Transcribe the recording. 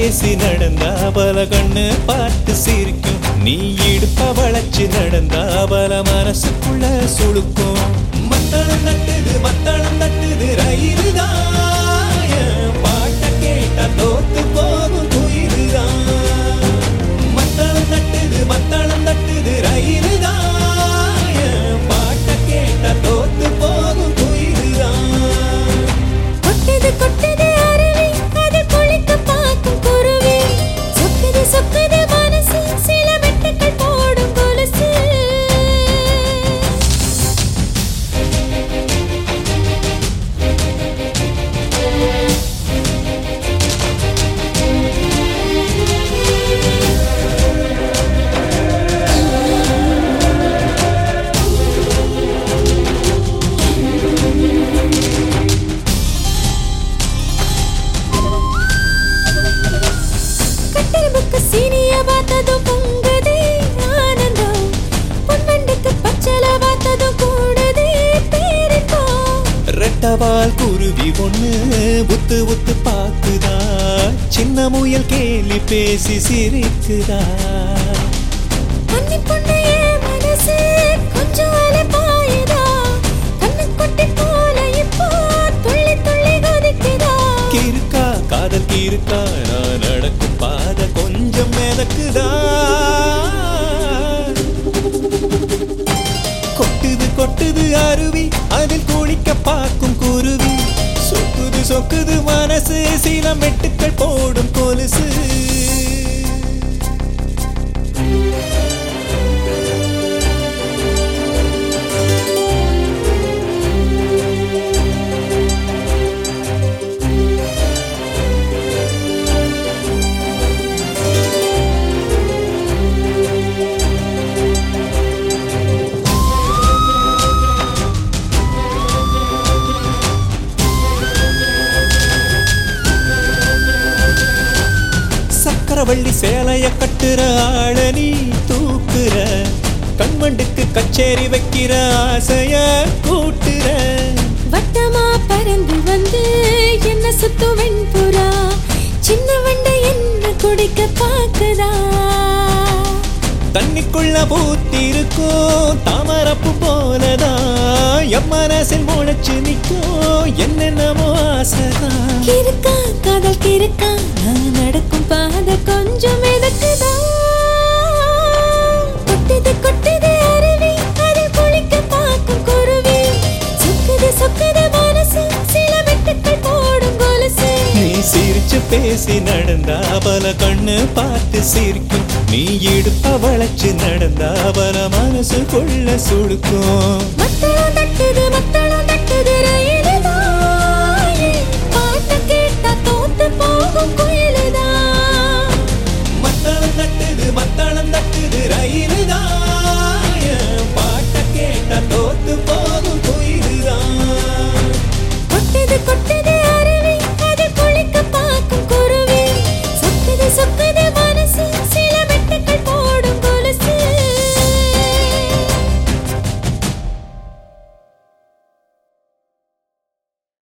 பேசி நடந்தா பல கண்ணு பார்த்து சிரிக்கும் நீ இடுப்ப வளைச்சு நடந்தா பல மனசுக்குள்ள சுளுக்கும் மத்தளம் தட்டுது மத்தளம் தட்டுது ரயிலுதான் என் பாட்ட கேட்டா தோத்து போகும் துயிலுதான் மத்தளம் தட்டுது மத்தளம் தட்டுது ரயிலுதான் என் பாட்ட கேட்டா தோத்து போகும் துயிலுதான் கொட்டுது கொட்டுது அருவி அது குளிக்க பார்க்கும் குருவி சொக்குது சொக்குது மனசு சில வெட்டுக்கள் போடும் கொலுசு கட்டெரும்புக்கு சீனிய பார்த்ததும் பொங்குதே ஆனந்தம் பொன்வண்டுக்கு பச்சளை பார்த்ததும் கூடுதே பேரிப்போம் ரெட்டவால் குருவி ஒண்ணு உத்து உத்து பாக்குதா சின்ன முயல் கேலி பேசி சிரிக்குதா கன்னி பொண்ணு என் மனசு கொஞ்சம் அலைப்பாயுதா கண்ணு கொட்டி போல இப்போ துள்ளி துள்ளி கொதிக்குதா கிறுக்கா காதல் கிறுக்கா நான் நடக்கும் பாத கொஞ்சம் மிதக்குதா கொட்டுது கொட்டுது அருவி அதில் குளிக்க பார்க்கும் குருவி சொக்குது சொக்குது மனசு சில மெட்டுக்கள் போடும் கொலுசு சக்கரவள்ளி சேலைய கட்டுற ஆள நீ தூக்குற கண்மண்டுக்கு கச்சேரி வைக்கிற ஆசைய கூட்டுற வட்டமா பறந்து வந்து என்ன சுத்து வெண்புறா சின்ன வண்டை என்ன குடிக்க பாக்குதா தண்ணிக்குள்ள பூத்திருக்கும் தாமரப்பு போலதான் என் மனசில் முளைச்சு நிற்கும் என்னென்னமோ ஆசைதான் கிறுக்கா காதல் கிறுக்கா நான் நடக்கும் பாதை கொஞ்சம் மிதக்குதா கொட்டுது கொட்டுது அருவி அதில் குளிக்க பார்க்கும் குருவி சொக்குது சொக்குது மனசு சில வெட்டுக்கள் போடும் கொலுசு நீ சிரிச்சு பேசி நடந்தா பல கண்ணு பார்த்து சிரிக்கும் நீ இடுப்ப வளைச்சு நடந்தா பல மனசு கொள்ள சுடுக்கும் மத்தளம் தட்டுது மத்தளம்